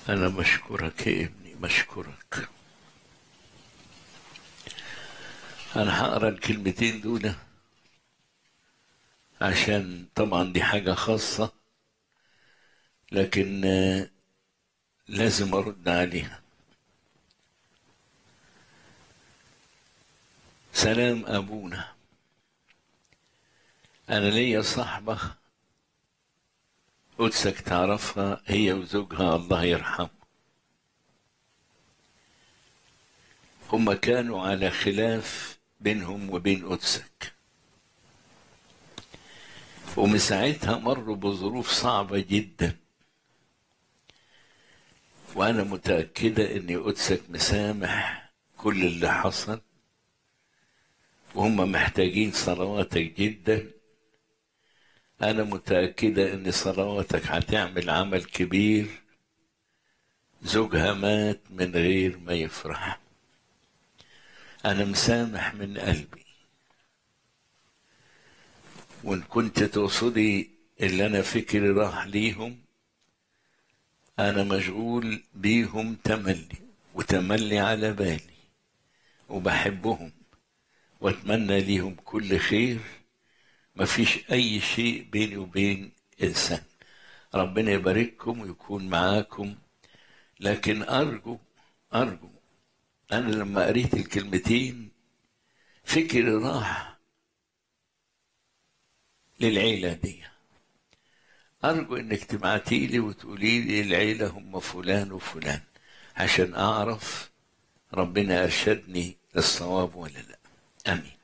أنا مشكورك يا ابني مشكورك أنا هقرا الكلمتين دول عشان طبعا دي حاجة خاصة لكن آه، لازم أرد عليها سلام أبونا أنا ليا صاحبة قدسك تعرفها هي وزوجها الله يرحمه هما كانوا على خلاف بينهم وبين قدسك ومن ساعتها مروا بظروف صعبة جدا وأنا متأكدة إن قدسك مسامح كل اللي حصل وهم محتاجين صلواتك جدا أنا متأكدة إن صلواتك هتعمل عمل كبير زوجها مات من غير ما يفرح أنا مسامح من قلبي وإن كنت تقصدي اللي أنا فكري راح ليهم أنا مشغول بيهم تملي وتملي على بالي وبحبهم وأتمنى ليهم كل خير مفيش أي شيء بيني وبين إنسان ربنا يبارككم ويكون معاكم لكن أرجو أرجو أنا لما قريت الكلمتين فكري راح للعيلة دي أرجو إنك تبعتي لي وتقولي لي العيلة هم فلان وفلان عشان أعرف ربنا أرشدني للصواب ولا لا آمين